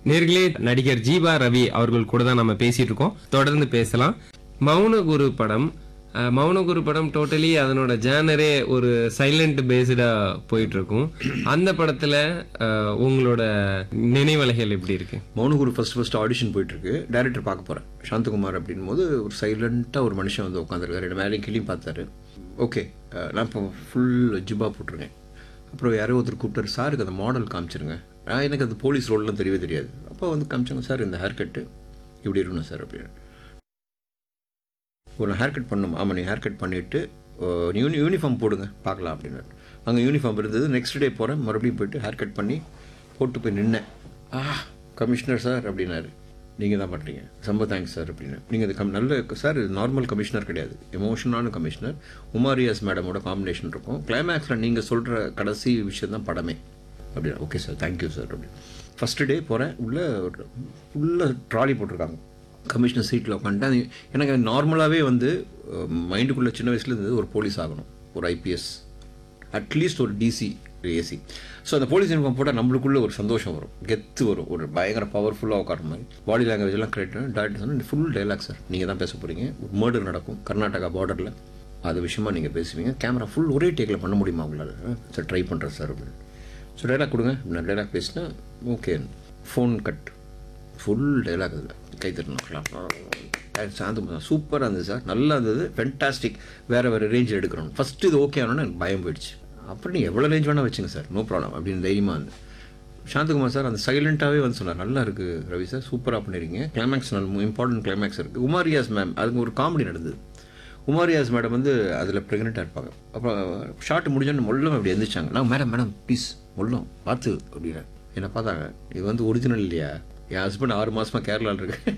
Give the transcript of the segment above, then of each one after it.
நேர்களே நடிகர் ஜீவா ரவி அவர்கள் கூட தான் நம்ம பேசிட்டு இருக்கோம் தொடர்ந்து பேசலாம் மௌனகுரு படம் அஹ், மௌனகுரு படம் டோட்டலி அதனோட ஜேனரே ஒரு சைலண்ட் பேஸ்டா போயிட்டு இருக்கும் அந்த படத்துல அஹ், உங்களோட நினைவலைகள் எப்படி இருக்கு மௌனகுரு ஃபர்ஸ்ட் ஃபர்ஸ்ட் ஆடிஷன் போயிட்டு இருக்கு டேரக்டர் பார்க்க போறேன் சாந்தகுமார் அப்படின்னும் போது ஒரு சைலண்டா ஒரு மனுஷன் வந்து உட்காந்துருக்காரு ரெண்டு மேலேயும் கிளியும் பார்த்தாரு ஓகே நான் இப்போ ஃபுல் ஜிப்பா போட்டிருக்கேன் அப்புறம் யாரோ ஒருத்தர் கூப்பிட்டாரு சாருக்கு அந்த மாடல் காமிச்சிருங்க நான் எனக்கு அந்த போலீஸ் ரோல்லாம் தெரியவே தெரியாது அப்போ வந்து காமிச்சாங்க சார் இந்த ஹேர் கட்டு இப்படி இருக்கணும் சார் அப்படின்னு ஒரு ஹேர் கட் பண்ணணும் ஆமாம் நீ ஹேர் கட் பண்ணிவிட்டு யூனி யூனிஃபார்ம் போடுங்க பார்க்கலாம் அப்படின்னாரு அங்கே யூனிஃபார்ம் இருந்தது நெக்ஸ்ட் டே போகிறேன் மறுபடியும் போயிட்டு ஹேர் கட் பண்ணி போட்டு போய் நின்னேன் ஆ கமிஷனர் சார் அப்படின்னாரு நீங்கள் தான் பண்ணுறீங்க ரொம்ப தேங்க்ஸ் சார் அப்படின்னு நீங்கள் இது கம் நல்ல சார் இது நார்மல் கமிஷனர் கிடையாது எமோஷனான கமிஷனர் உமாரியாஸ் மேடமோட காம்பினேஷன் இருக்கும் கிளைமேக்ஸில் நீங்கள் சொல்கிற கடைசி விஷயம் தான் படமே அப்படின்னா ஓகே சார் தேங்க்யூ சார் அப்படின்னு ஃபஸ்ட்டு டே போகிறேன் உள்ளே ஃபுல்லாக ட்ராலி போட்டிருக்காங்க கமிஷனர் சீட்டில் உட்காந்துட்டு அது எனக்கு நார்மலாகவே வந்து மைண்டுக்குள்ளே சின்ன வயசுல இருந்தது ஒரு போலீஸ் ஆகணும் ஒரு ஐபிஎஸ் அட்லீஸ்ட் ஒரு டிசி ஏசி ஸோ அந்த போலீஸ் யூனிஃபார்ம் போட்டால் நம்மளுக்குள்ள ஒரு சந்தோஷம் வரும் கெத்து வரும் ஒரு பயங்கர பவர்ஃபுல்லாக உட்கார மாதிரி பாடி லாங்குவேஜ் எல்லாம் கரெக்ட் டேரக்டர் சொன்னால் ஃபுல் டைலாக் சார் நீங்கள் தான் பேச போகிறீங்க ஒரு மர்டர் நடக்கும் கர்நாடகா பார்டரில் அது விஷயமா நீங்கள் பேசுவீங்க கேமரா ஃபுல் ஒரே டேக்கில் பண்ண முடியுமா உங்களால் சார் ட்ரை பண்ணுறேன் சார் அப்படின்னு ஸோ டைலாக் கொடுங்க நான் டைலாக் பேசினா okay phone cut full dialogue அதில் கை தட்டணும் சாந்து சூப்பராக இருந்தது சார் நல்லா இருந்தது ஃபென்டாஸ்டிக் வேறு வேறு ரேஞ்சில் எடுக்கிறோம் ஃபஸ்ட்டு இது ஓகே ஆனோன்னு எனக்கு பயம் போயிடுச்சு அப்புறம் நீ எவ்வளோ ரேஞ்ச் வேணால் வச்சுங்க சார் நோ ப்ராப்ளம் அப்படின்னு தைரியமாக இருந்து சாந்தகுமார் சார் அந்த சைலண்ட்டாகவே வந்து சொன்னார் நல்லா இருக்குது ரவி சார் சூப்பராக பண்ணிருக்கீங்க கிளைமேக்ஸ் நல்ல இம்பார்ட்டன்ட் கிளைமேக்ஸ் இருக்குது உமாரியாஸ் மேம் அதுக்கு ஒரு காமெடி நடந்தது உமாரியாஸ் மேடம் வந்து அதில் ப்ரெக்னெண்ட்டாக இருப்பாங்க அப்புறம் ஷார்ட் முடிஞ்சோன்னு மொல்லம் அப்படி எந்திரிச்சாங்க நான் மேடம் மேடம் ப்ளீஸ் மொல்லம் பார்த்து அப்படின்னா என்னை பார்த்தாங்க இது வந்து ஒரிஜினல் இல்லையா என் ஹஸ்பண்ட் ஆறு மாசமா கேரளாவில் இருக்கு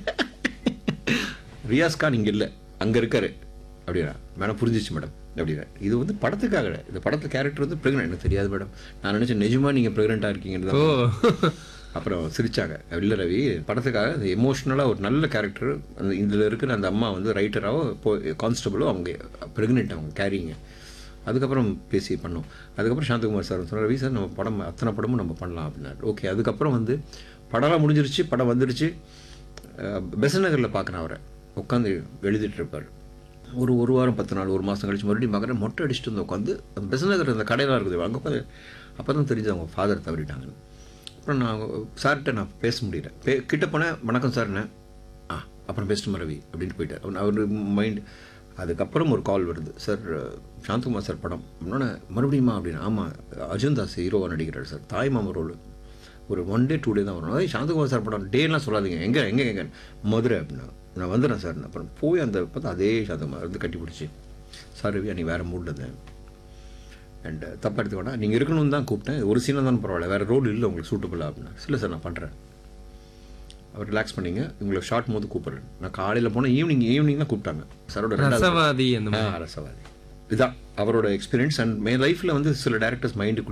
ரியாஸ் கான் இங்கே இல்லை அங்கே இருக்காரு அப்படின்னா மேடம் புரிஞ்சிச்சு மேடம் அப்படின்னா இது வந்து படத்துக்காக இல்ல. இந்த படத்து கேரக்டர் வந்து ப்ரெக்னென்ட் எனக்கு தெரியாது மேடம் நான் நினச்சேன் நிஜமா நீங்கள் ப்ரெக்னெண்ட்டாக இருக்கீங்கன்னு ஓ தான் அப்புறம் சிரிச்சாங்க இல்லை ரவி படத்துக்காக அந்த எமோஷ்னலாக ஒரு நல்ல கேரக்டர் அந்த இதில் இருக்கிற அந்த அம்மா வந்து ரைட்டராகவோ இப்போ கான்ஸ்டபிளோ அவங்க ப்ரெக்னென்ட் அவங்க கேரிங்க அதுக்கப்புறம் பேசி பண்ணோம் அதுக்கப்புறம் சாந்தகுமார் சார் சொன்னார் ரவி சார் நம்ம படம் அத்தனை படமும் நம்ம பண்ணலாம் அப்படின்னாரு ஓகே அதுக்கப்புறம் வந்து படம்லாம் முடிஞ்சிருச்சு படம் வந்துருச்சு பெசன் நகரில் பார்க்குறேன் அவரை உட்காந்து எழுதிட்டு இருப்பார் ஒரு ஒரு வாரம் பத்து நாள் ஒரு மாதம் கழிச்சு மறுபடியும் பார்க்குறேன் மொட்டை அடிச்சுட்டு வந்து உட்காந்து அந்த பெசன் நகர் அந்த கடையெல்லாம் இருக்குது அங்கே உட்காந்து அப்போ தான் தெரிஞ்சு அவங்க ஃபாதர் தவறிட்டாங்கன்னு அப்புறம் நான் சார்கிட்ட நான் பேச முடியல பே கிட்ட போனேன் வணக்கம் சார்ண்ணே ஆ அப்புறம் பெஸ்ட் ரவி அப்படின்ட்டு போயிட்டார் அவர் அவர் மைண்ட் அதுக்கப்புறம் ஒரு கால் வருது சார் சாந்தகுமார் சார் படம் இன்னொன்று மறுபடியுமா அப்படின்னு ஆமாம் அர்ஜுன் தாஸ் ஹீரோவாக நடிக்கிறார் சார் தாய் மாமா ரோல் ஒரு ஒன் டே டூ டே தான் வரும் ஏய் சாந்தகுமார் சார் படம் டேலாம் சொல்லாதீங்க எங்கே எங்கே எங்கே மதுரை அப்படின்னா நான் வந்துடுறேன் சார் அப்புறம் போய் அந்த பார்த்தா அதே சாந்தகுமார் வந்து கட்டி பிடிச்சி சார் ரவி நீ வேறு மூடில் இருந்தேன் அண்ட் தப்பாக எடுத்துக்க வேண்டாம் நீங்கள் இருக்கணும்னு தான் கூப்பிட்டேன் ஒரு சீனாக தான் பரவாயில்ல வேறு ரோல் இல்லை உங்களுக்கு சூட்டபுள் அப்படின்னா இல்லை சார் நான் பண்ணுறேன் அவர் ரிலாக்ஸ் பண்ணீங்க உங்களுக்கு ஷார்ட் போது கூப்பிட்றேன் நான் காலையில் போனேன் ஈவினிங் ஈவினிங் தான் கூப்பிட்டாங்க சாரோட ரெண்டாவது ரசவாதி அந்த ஆ, ரசவாதி இதுதான் அவரோட எக்ஸ்பீரியன்ஸ் அண்ட் மே லைஃப்பில் வந்து சில டேரக்டர்ஸ் மைண்டுக்குள்ள